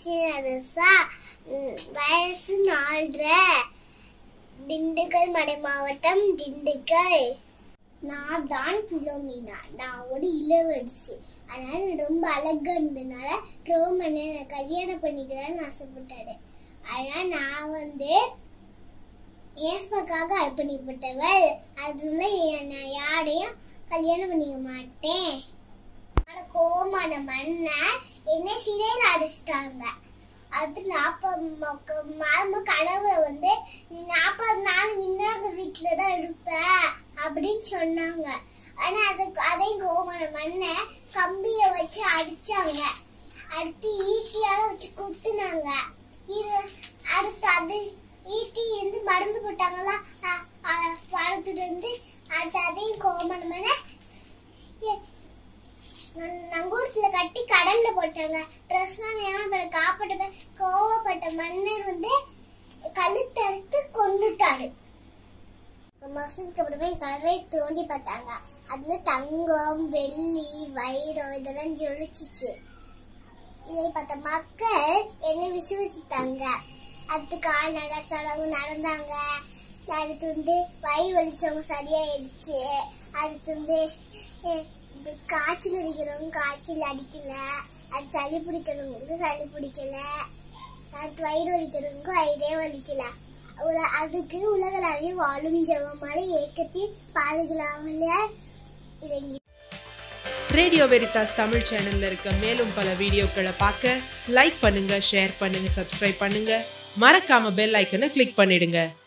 நரசா ம், வயசு நாலரை திண்டுக்கல் மடை மாவட்டம் திண்டுக்கல் நான் தான் பிலோமினா நான் ஒரு இளவரசி அதனால நான் ரொம்ப அழகா இருந்தனால ரோமனை நான் கல்யாணம் பண்ணிக்கிறேன்னு ஆசைப்பட்டாரு அதனால நான் வந்து ஏஸ்பாக்காக அர்ப்பணிப்பட்டவள் அதனால எ- நான் யாரையும் கல்யாணம் பண்ணிக்க மாட்டேன் ஆனா கோமான மன்னன் என்ன சிறையில் அடைச்சிட்டாங்க அது நாற்பது மாதம் கனவு வந்து நீ நாற்பது நாள் விண்ணாக வீட்டுல தான் இருப்ப அப்படின்னு சொன்னாங்க ஆனா அதுக்கு அதையும் கோமான மண்ணை கம்பிய வச்சு அடிச்சாங்க அடுத்து ஈட்டியால வச்சு குத்துனாங்க இது அடுத்து அது ஈட்டி இருந்து மருந்து போட்டாங்களா அ- அ- படத்துல இருந்து அடுத்து அதையும் கோமான மண்ணை எ- நங்- நங்கூரத்துல கட்டி கடல்ல போட்டாங்க ட்ரெஸ்லாம் ஏமாப்பட காப்பாட்ட கோவப்பட்ட மன்னர் வந்து கழுத்தறுத்து கொண்டுட்டாரு ஒரு மாசத்துக்கு அப்புறமே கரை தோண்டி பார்த்தாங்க அதுல தங்கம் வெள்ளி வைரம் இதெல்லாம் ஜொலிச்சிச்சு இதை பார்த்த மக்கள் என்னை விசுவசித்தாங்க அடுத்து கால் நடக்கிறவங்க நடந்தாங்க அடுத்து வந்து வயிறு வலிச்சவங்க சரியாயிடுச்சு அடுத்து வந்து அஹ், இந்த காய்ச்சல் அடிக்கிறவங்க காய்ச்சல் அடிக்கல அடுத்து சளி பிடிக்கிறவங்களுக்கு சளி பிடிக்கல அடுத்து வயிறு வலிக்கிறவங்க வயிறே வலிக்கல உல- அதுக்கு உலகளாவிய வாழும் ஜெபமாலை இயக்கத்தின் பாதுகாவல விளங்கி ரேடியோ வெரிதாஸ் தமிழ் சேனல்ல இருக்க மேலும் பல வீடியோக்களை பார்க்க லைக் பண்ணுங்க ஷேர் பண்ணுங்க சப்ஸ்கிரைப் பண்ணுங்க மறக்காம பெல் ஐக்கனை கிளிக் பண்ணிடுங்க